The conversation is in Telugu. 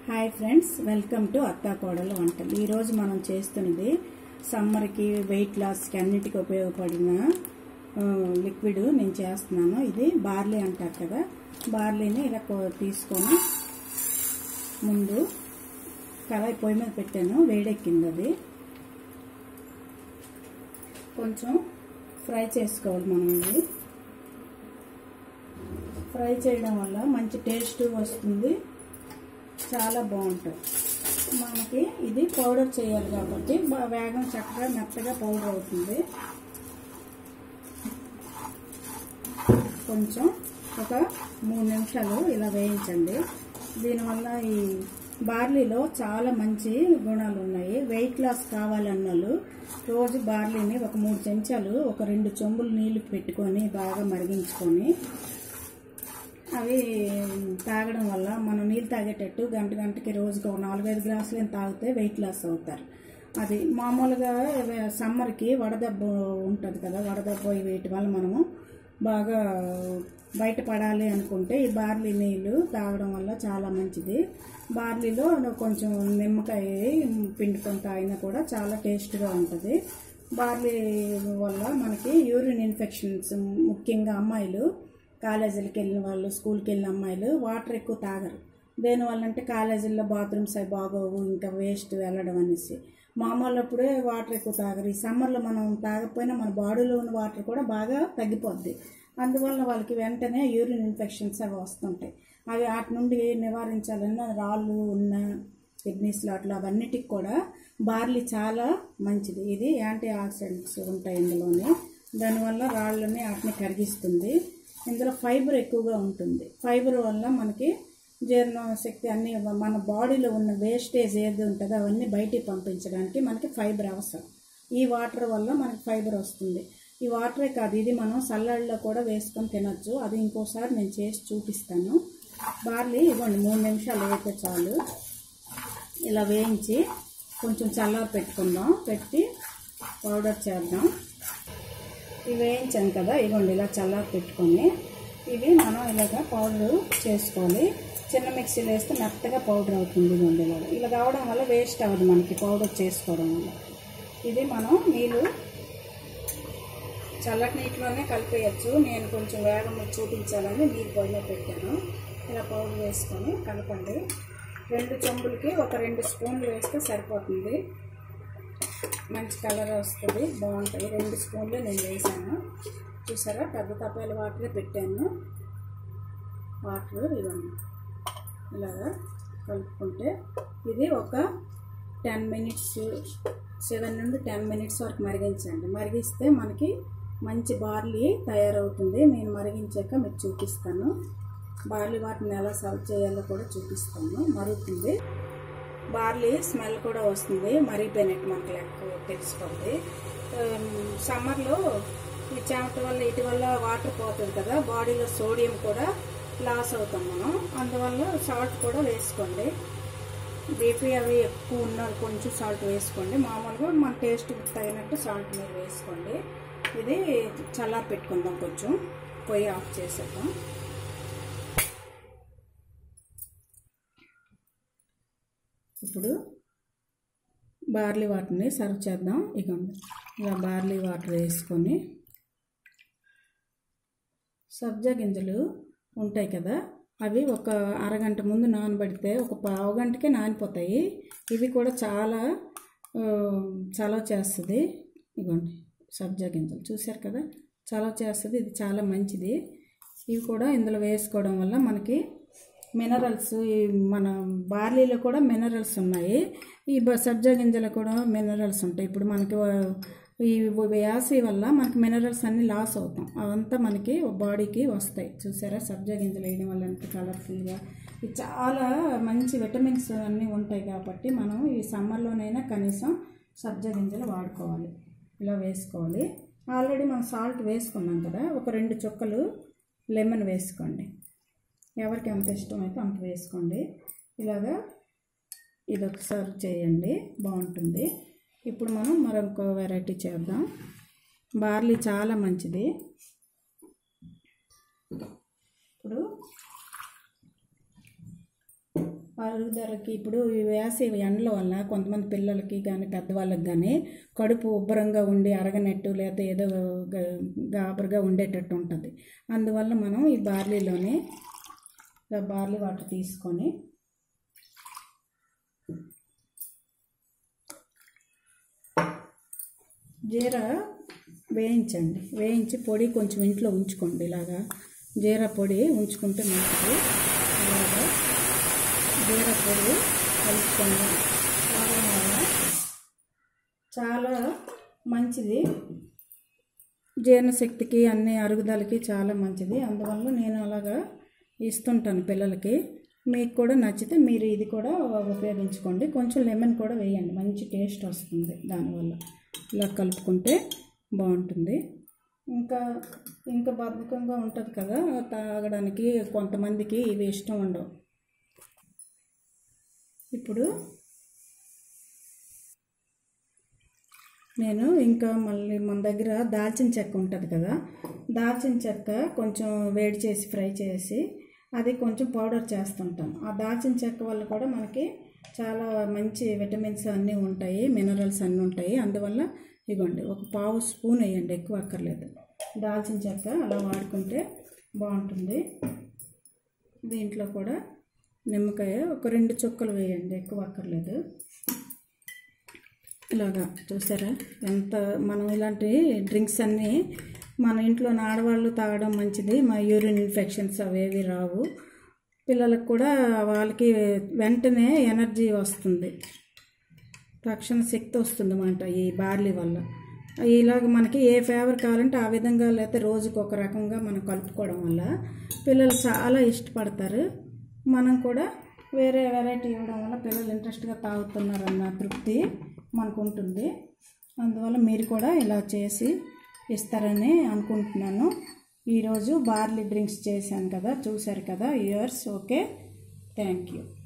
హాయ్ ఫ్రెండ్స్ వెల్కమ్ టు అత్తా కోడల వంటలు ఈరోజు మనం చేస్తున్నది సమ్మర్కి వెయిట్ లాస్కి అన్నిటికీ ఉపయోగపడిన ఆ, లిక్విడ్ నేను చేస్తున్నాను ఇది బార్లీ అంటారు కదా బార్లీని ఇలా కో- తీసుకొని ముందు కళాయి పొయ్యి మీద పెట్టాను వేడెక్కింది అది కొంచెం ఫ్రై చేసుకోవాలి మనం ఇది ఫ్రై చేయడం వల్ల మంచి టేస్ట్ వస్తుంది చాలా బాగుంటుంది మనకి ఇది పౌడర్ చేయాలి కాబట్టి బా- వేగం చక్కగా మెత్తగా పౌడర్ అవుతుంది కొంచెం ఒక మూడు నిమిషాలు ఇలా వేయించండి దీనివల్ల ఈ బార్లీలో చాలా మంచి గుణాలు ఉన్నాయి వెయిట్ లాస్ కావాలన్న వాళ్ళు రోజు బార్లీని ఒక మూడు చెంచాలు ఒక రెండు చెంబులు నీళ్లు పెట్టుకొని బాగా మరిగించుకొని అవి తాగడం వల్ల మనం నీళ్ళు తాగేటట్టు గంట గంటకి రోజుకి ఒక నాలుగైదు గ్లాసులు తాగితే వెయిట్ లాస్ అవుతారు అది మామూలుగా ఇవ- సమ్మర్కి వడదెబ్బ ఉంటుంది కదా వడదెబ్బ వీటి వల్ల మనము బాగా బయటపడాలి అనుకుంటే ఈ బార్లీ నీళ్ళు తాగడం వల్ల చాలా మంచిది బార్లీలో కొంచెం నిమ్మకాయ పిండుకొని తాగినా కూడా చాలా టేస్ట్గా ఉంటుంది బార్లీ వల్ల మనకి యూరిన్ ఇన్ఫెక్షన్స్ ముఖ్యంగా అమ్మాయిలు కాలేజీలకు వెళ్ళిన వాళ్ళు స్కూల్కి వెళ్ళిన అమ్మాయిలు వాటర్ ఎక్కువ తాగరు దేనివల్ల అంటే కాలేజీల్లో బాత్రూమ్స్ అవి బాగోవు ఇంకా వేస్ట్ వెళ్ళడం అనేసి మామూలు అప్పుడే వాటర్ ఎక్కువ తాగరు ఈ సమ్మర్లో మనం తాగకపోయినా మన బాడీలో ఉన్న వాటర్ కూడా బాగా తగ్గిపోద్ది అందువల్ల వాళ్ళకి వెంటనే యూరిన్ ఇన్ఫెక్షన్స్ అవి వస్తుంటాయి అవి వాటి నుండి నివారించాలన్నా రాళ్ళు ఉన్న కిడ్నీస్లో అట్లా అవన్నిటికి కూడా బార్లీ చాలా మంచిది ఇది యాంటీ ఆక్సిడెంట్స్ ఉంటాయి ఇందులోనే దానివల్ల రాళ్ళని వాటిని కరిగిస్తుంది ఇందులో ఫైబర్ ఎక్కువగా ఉంటుంది ఫైబర్ వల్ల మనకి జీర్ణ శక్తి అన్ని మన బాడీలో ఉన్న వేస్టేజ్ ఏది ఉంటుందో అవన్నీ బయటికి పంపించడానికి మనకి ఫైబర్ అవసరం ఈ వాటర్ వల్ల మనకి ఫైబర్ వస్తుంది ఈ వాటరే కాదు ఇది మనం సల్లడిలో కూడా వేసుకొని తినొచ్చు అది ఇంకోసారి నేను చేసి చూపిస్తాను బార్లీ ఇవ్వండి మూడు నిమిషాలు అయితే చాలు ఇలా వేయించి కొంచెం చల్లారి పెట్టుకుందాం పెట్టి పౌడర్ చేద్దాం ఇవి వేయించాం కదా ఇవ్వండి ఇలా చల్లారి పెట్టుకొని ఇవి మనం ఇలాగ పౌడర్ చేసుకోవాలి చిన్న మిక్సీలో వేస్తే మెత్తగా పౌడర్ అవుతుంది ఇవ్వండి ఇలాగ ఇలా కావడం వల్ల వేస్ట్ అవ్వదు మనకి పౌడర్ చేసుకోవడం వల్ల ఇది మనం నీళ్ళు చల్లటి నీటిలోనే కలిపేయచ్చు నేను కొంచెం వేగం చూపించాలని నీరు పొయ్యిలో పెట్టాను ఇలా పౌడర్ వేసుకొని కలపండి రెండు చెంబులకి ఒక రెండు స్పూన్లు వేస్తే సరిపోతుంది మంచి కలర్ వస్తుంది బాగుంటుంది రెండు స్పూన్లు నేను వేసాను చూసారా పెద్ద తపాల వాటర్ పెట్టాను వాటర్ ఇవన్నీ ఇలాగా కలుపుకుంటే ఇది ఒక టెన్ మినిట్స్ సెవెన్ నుండి టెన్ మినిట్స్ వరకు మరిగించండి మరిగిస్తే మనకి మంచి బార్లీ తయారవుతుంది నేను మరిగించాక మీకు చూపిస్తాను బార్లీ వాటిని ఎలా సర్వ్ చేయాలో కూడా చూపిస్తాను మరుగుతుంది బార్లీ స్మెల్ కూడా వస్తుంది మరిగిపోయినట్టు మనకి లెక్క తెలిసిపోద్ది సమ్మర్లో ఈ చెమట వల్ల ఇటు వల్ల వాటర్ పోతుంది కదా బాడీలో సోడియం కూడా లాస్ అవుతాం మనం అందువల్ల సాల్ట్ కూడా వేసుకోండి బీపీ అవి ఎక్కువ ఉన్న కొంచెం సాల్ట్ వేసుకోండి మామూలుగా మన టేస్ట్ తగినట్టు సాల్ట్ మీరు వేసుకోండి ఇది చల్లారి పెట్టుకుందాం కొంచెం పొయ్యి ఆఫ్ చేసేద్దాం ఇప్పుడు బార్లీ వాటర్ని సర్వ్ చేద్దాం ఇక ఇలా బార్లీ వాటర్ వేసుకొని సబ్జా గింజలు ఉంటాయి కదా అవి ఒక అరగంట ముందు నానబెడితే ఒక పావు గంటకే నానిపోతాయి ఇవి కూడా చాలా ఆ, చలవ చేస్తుంది ఇగోండి సబ్జా గింజలు చూశారు కదా చలవ చేస్తుంది ఇది చాలా మంచిది ఇవి కూడా ఇందులో వేసుకోవడం వల్ల మనకి మినరల్స్ ఈ మన బార్లీలో కూడా మినరల్స్ ఉన్నాయి ఈ బ- సబ్జా గింజలు కూడా మినరల్స్ ఉంటాయి ఇప్పుడు మనకి వా- ఈ వ్యాసి వల్ల మనకి మినరల్స్ అన్ని లాస్ అవుతాం అవంతా మనకి బాడీకి వస్తాయి చూసారా సబ్జా గింజలు వేయడం వల్ల ఎంత కలర్ఫుల్గా ఇది చాలా మంచి విటమిన్స్ అన్నీ ఉంటాయి కాబట్టి మనం ఈ సమ్మర్లోనైనా కనీసం సబ్జా గింజలు వాడుకోవాలి ఇలా వేసుకోవాలి ఆల్రెడీ మనం సాల్ట్ వేసుకున్నాం కదా ఒక రెండు చుక్కలు లెమన్ వేసుకోండి ఎవరికి ఎంత ఇష్టమైతే అంత వేసుకోండి ఇలాగా ఇది ఒకసారి చేయండి బాగుంటుంది ఇప్పుడు మనం మరొక వెరైటీ చేద్దాం బార్లీ చాలా మంచిది ఇప్పుడు అరుగుదలకి ఇప్పుడు ఈ వేసవి ఎండల వల్ల కొంతమంది పిల్లలకి కానీ పెద్దవాళ్ళకి కానీ కడుపు ఉబ్బరంగా ఉండి అరగనట్టు లేదా ఏదో గ- గాబరగా ఉండేటట్టు ఉంటుంది అందువల్ల మనం ఈ బార్లీలోనే ఇలా బార్లీ వాటర్ తీసుకొని జీరా వేయించండి వేయించి పొడి కొంచెం ఇంట్లో ఉంచుకోండి ఇలాగా జీరా పొడి ఉంచుకుంటే మంచిది అలాగా జీరా పొడి కలుపుకోండి తాగడం వల్ల చాలా మంచిది జీర్ణశక్తికి అన్ని అరుగుదలకి చాలా మంచిది అందువల్ల నేను అలాగా ఇస్తుంటాను పిల్లలకి మీకు కూడా నచ్చితే మీరు ఇది కూడా ఉపయోగించుకోండి కొంచెం లెమన్ కూడా వేయండి మంచి టేస్ట్ వస్తుంది దానివల్ల ఇలా కలుపుకుంటే బాగుంటుంది ఇంకా ఇంకా బద్ధకంగా ఉంటుంది కదా తాగడానికి కొంతమందికి ఇవి ఇష్టం ఉండవు ఇప్పుడు నేను ఇంకా మళ్ళీ మన దగ్గర దాల్చిన చెక్క ఉంటుంది కదా దాల్చిన చెక్క కొంచెం వేడి చేసి ఫ్రై చేసి అది కొంచెం పౌడర్ చేస్తుంటాను ఆ దాల్చిన చెక్క వల్ల కూడా మనకి చాలా మంచి విటమిన్స్ అన్నీ ఉంటాయి మినరల్స్ అన్నీ ఉంటాయి అందువల్ల ఇవ్వండి ఒక పావు స్పూన్ వేయండి ఎక్కువ అక్కర్లేదు దాల్చిన చెక్క అలా వాడుకుంటే బాగుంటుంది దీంట్లో కూడా నిమ్మకాయ ఒక రెండు చుక్కలు వేయండి ఎక్కువ అక్కర్లేదు ఇలాగా చూసారా ఎంత మనం ఇలాంటి డ్రింక్స్ అన్నీ మన ఇంట్లో ఆడవాళ్ళు తాగడం మంచిది మా యూరిన్ ఇన్ఫెక్షన్స్ అవేవి రావు పిల్లలకు కూడా వాళ్ళకి వెంటనే ఎనర్జీ వస్తుంది తక్షణ శక్తి వస్తుంది అన్నమాట ఈ బార్లీ వల్ల ఇలాగ మనకి ఏ ఫ్లేవర్ కావాలంటే ఆ విధంగా లేకపోతే రోజుకు ఒక రకంగా మనం కలుపుకోవడం వల్ల పిల్లలు చాలా ఇష్టపడతారు మనం కూడా వేరే వెరైటీ ఇవ్వడం వల్ల పిల్లలు ఇంట్రెస్ట్గా తాగుతున్నారన్న తృప్తి మనకు ఉంటుంది అందువల్ల మీరు కూడా ఇలా చేసి ఇస్తారని అనుకుంటున్నాను ఈరోజు బార్లీ డ్రింక్స్ చేశాను కదా చూశారు కదా ఇయర్స్ ఓకే థ్యాంక్ యూ